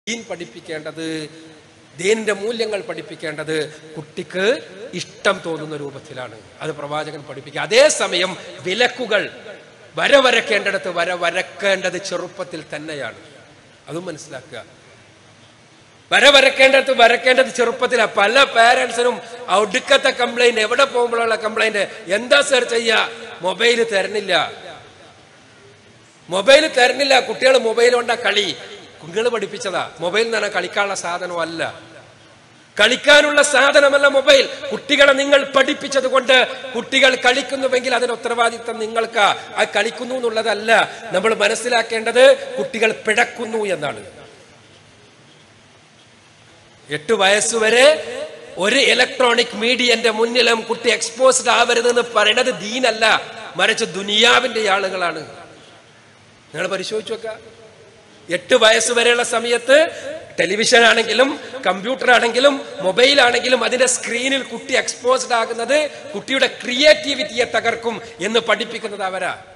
ദീൻ പഠിപ്പിക്കേണ്ടത് ദീനിന്റെ മൂല്യങ്ങൾ പഠിപ്പിക്കേണ്ടത് കുട്ടിക്ക് ഇഷ്ടം തോന്നുന്ന രൂപത്തിലാണ് അത് പ്രവാചകൻ പഠിപ്പിക്കുക അതേസമയം വിലക്കുകൾ വര വരക്കേണ്ടിടത്ത് വര വരക്കേണ്ടത് ചെറുപ്പത്തിൽ തന്നെയാണ് അതും മനസ്സിലാക്കുക വര വരക്കേണ്ടത് വരക്കേണ്ടത് ചെറുപ്പത്തിലാണ് പല പാരൻസിനും ഒടുക്കത്തെ കംപ്ലൈന്റ് എവിടെ പോകുമ്പോഴുള്ള കംപ്ലൈന്റ് എന്താ സർ ചെയ്യുക മൊബൈൽ തരണില്ല മൊബൈൽ തരണില്ല കുട്ടികൾ മൊബൈൽ കൊണ്ടാ കളി കുട്ടികൾ പഠിപ്പിച്ചതാ മൊബൈൽ എന്ന് പറഞ്ഞാൽ കളിക്കാനുള്ള സാധനമല്ല കളിക്കാനുള്ള സാധനമല്ല മൊബൈൽ കുട്ടികളെ നിങ്ങൾ പഠിപ്പിച്ചത് കൊണ്ട് കുട്ടികൾ കളിക്കുന്നുവെങ്കിൽ അതിന് ഉത്തരവാദിത്തം നിങ്ങൾക്ക് ആ കളിക്കുന്നു എന്നുള്ളതല്ല നമ്മൾ മനസ്സിലാക്കേണ്ടത് കുട്ടികൾ പിഴക്കുന്നു എന്നാണ് എട്ട് വയസ്സുവരെ ഒരു ഇലക്ട്രോണിക് മീഡിയന്റെ മുന്നിലും കുട്ടി എക്സ്പോസ്ഡ് ആവരുതെന്ന് പറയുന്നത് ദീനല്ല മറിച്ച് ദുനിയാവിന്റെ ആളുകളാണ് നിങ്ങൾ പരിശോധിച്ചു നോക്ക എട്ട് വയസ്സ് വരെയുള്ള സമയത്ത് ടെലിവിഷൻ ആണെങ്കിലും കമ്പ്യൂട്ടർ ആണെങ്കിലും മൊബൈൽ ആണെങ്കിലും അതിന്റെ സ്ക്രീനിൽ കുട്ടി എക്സ്പോസ്ഡ് ആകുന്നത് കുട്ടിയുടെ ക്രിയേറ്റിവിറ്റിയെ തകർക്കും എന്ന് പഠിപ്പിക്കുന്നത് അവരാ